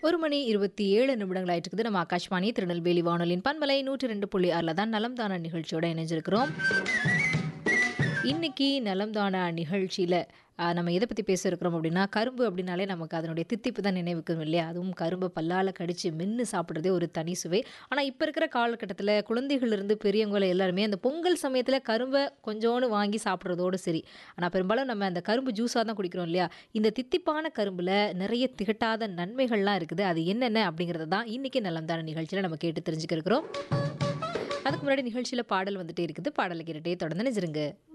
ஒரு மணி இருபத்தி ஏழு நிமிடங்கள் ஆயிட்டு இருக்குது நம்ம ஆகாஷ்வாணி திருநெல்வேலி வானொலியின் பண்பலை நூற்றி ரெண்டு புள்ளி ஆறில் தான் நலம் தான நிகழ்ச்சியோட இணைஞ்சிருக்கிறோம் இன்னைக்கு நலம் தான நிகழ்ச்சியில் நம்ம எதை பற்றி பேச இருக்கிறோம் அப்படின்னா கரும்பு அப்படின்னாலே நமக்கு அதனுடைய தித்திப்பு தான் நினைவுக்கும் இல்லையா அதுவும் கரும்பை பல்லால் கடித்து மென்று சாப்பிட்றதே ஒரு தனி சுவை ஆனால் இப்போ இருக்கிற காலகட்டத்தில் குழந்தைகளிலிருந்து பெரியவங்களை எல்லாருமே அந்த பொங்கல் சமயத்தில் கரும்பை கொஞ்சோண்டு வாங்கி சாப்பிட்றதோடு சரி ஆனால் பெரும்பாலும் நம்ம அந்த கரும்பு ஜூஸாக தான் குடிக்கிறோம் இல்லையா இந்த தித்திப்பான கரும்பில் நிறைய திகட்டாத நன்மைகள்லாம் இருக்குது அது என்னென்ன அப்படிங்கிறத தான் இன்றைக்கி நலம்தான நிகழ்ச்சியில் நம்ம கேட்டு தெரிஞ்சுக்க இருக்கிறோம் அதுக்கு முன்னாடி நிகழ்ச்சியில் பாடல் வந்துட்டே இருக்குது பாடலை கேட்டுட்டே தொடர்ந்து நினைச்சிருங்க